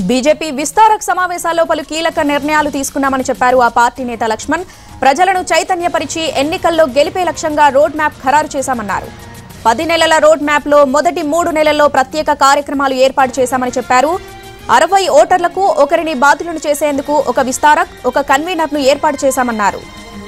BJP విస్తారక్ సమావేశాల్లో పలు కీలక నిర్ణయాలు తీసుకున్నామని చెప్పారు ఆ పార్టీ నేత లక్ష్మణ్ ప్రజలను చైతన్యపరిచి ఎన్నికల్లో గెలిపే లక్ష్యంగా రోడ్ మ్యాప్ ఖరారు చేశామన్నారు పది నెలల రోడ్ మ్యాప్ లో మొదటి మూడు నెలల్లో ప్రత్యేక కార్యక్రమాలు ఏర్పాటు చేశామని చెప్పారు అరవై ఓటర్లకు ఒకరిని బాధ్యులను చేసేందుకు ఒక విస్తారక్ ఒక కన్వీనర్ ను ఏర్పాటు చేశామన్నారు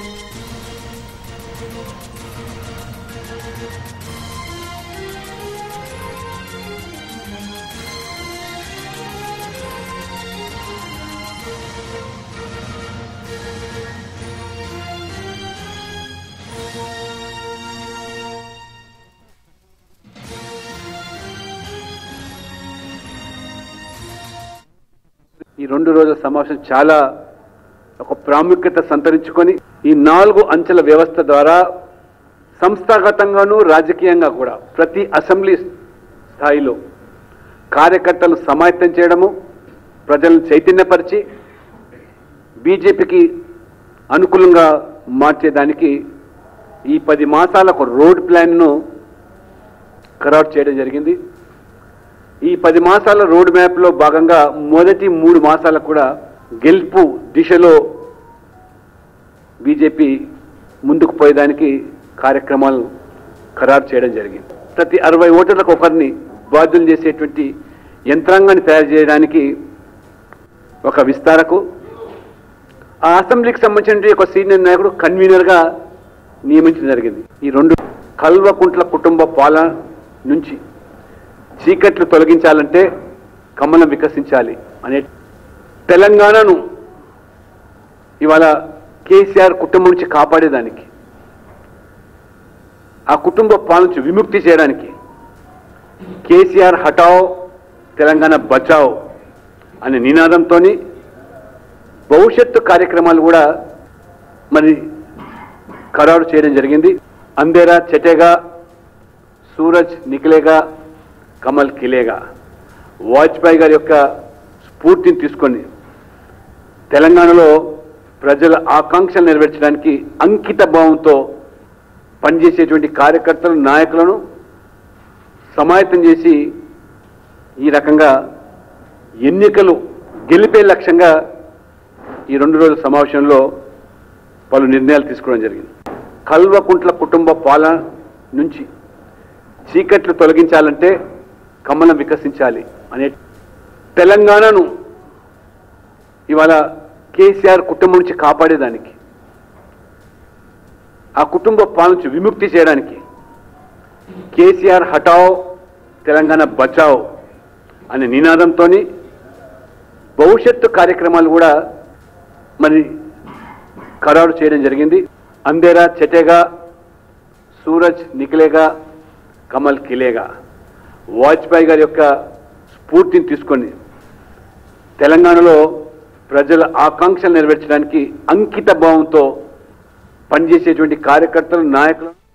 ఈ రెండు రోజుల సమావేశం చాలా ఒక ప్రాముఖ్యత సంతరించుకొని ఈ నాలుగు అంచెల వ్యవస్థ ద్వారా సంస్థాగతంగాను రాజకీయంగా కూడా ప్రతి అసెంబ్లీ స్థాయిలో కార్యకర్తలు సమాయత్తం చేయడము ప్రజలను చైతన్యపరిచి బీజేపీకి అనుకూలంగా మార్చేదానికి ఈ పది మాసాల ఒక రోడ్ ప్లాన్ను ఖరారు చేయడం జరిగింది ఈ పది మాసాల రోడ్ మ్యాప్లో భాగంగా మొదటి మూడు మాసాలకు కూడా గెలుపు దిశలో బీజేపీ ముందుకు పోయేదానికి కార్యక్రమాలు ఖరారు చేయడం జరిగింది ప్రతి అరవై ఓటర్లకు ఒకరిని బాధ్యులు చేసేటువంటి యంత్రాంగాన్ని తయారు చేయడానికి ఒక విస్తారకు ఆ అసెంబ్లీకి సంబంధించిన ఒక సీనియర్ నాయకుడు కన్వీనర్గా నియమించడం జరిగింది ఈ రెండు కల్వకుంట్ల కుటుంబ పాలన నుంచి చీకట్లు తొలగించాలంటే కమలం వికసించాలి అనే తెలంగాణను ఇవాళ కేసీఆర్ కుటుంబం నుంచి కాపాడేదానికి ఆ కుటుంబ పాలన నుంచి విముక్తి చేయడానికి కేసీఆర్ హటావ్ తెలంగాణ బచావ్ అనే నినాదంతో భవిష్యత్తు కార్యక్రమాలు కూడా మరి ఖరారు చేయడం జరిగింది అందేరా చెటేగా సూరజ్ నిఖిలేగా కమల్ కిలేగా వాజ్పేయి గారి యొక్క స్ఫూర్తిని తీసుకొని తెలంగాణలో ప్రజల ఆకాంక్షలు నెరవేర్చడానికి అంకిత భావంతో పనిచేసేటువంటి కార్యకర్తలు నాయకులను సమాయత్తం చేసి ఈ రకంగా ఎన్నికలు గెలిపే లక్ష్యంగా ఈ రెండు రోజుల సమావేశంలో పలు నిర్ణయాలు తీసుకోవడం జరిగింది కల్వకుంట్ల కుటుంబ పాలన నుంచి చీకట్లు తొలగించాలంటే కమలం వికసించాలి అనే తెలంగాణను ఇవాళ కేసీఆర్ కుటుంబం నుంచి కాపాడేదానికి ఆ కుటుంబ పాలన నుంచి విముక్తి చేయడానికి కేసీఆర్ హటావ్ తెలంగాణ బచావ్ అనే నినాదంతో భవిష్యత్తు కార్యక్రమాలు కూడా మరి ఖరారు చేయడం జరిగింది అందేరా చెటేగా సూరజ్ నిఖిలేగా కమల్ కిలేగా వాజ్పేయి గారి యొక్క స్ఫూర్తిని తీసుకొని తెలంగాణలో ప్రజల ఆకాంక్షలు నెరవేర్చడానికి అంకిత భావంతో పనిచేసేటువంటి కార్యకర్తలు నాయకులను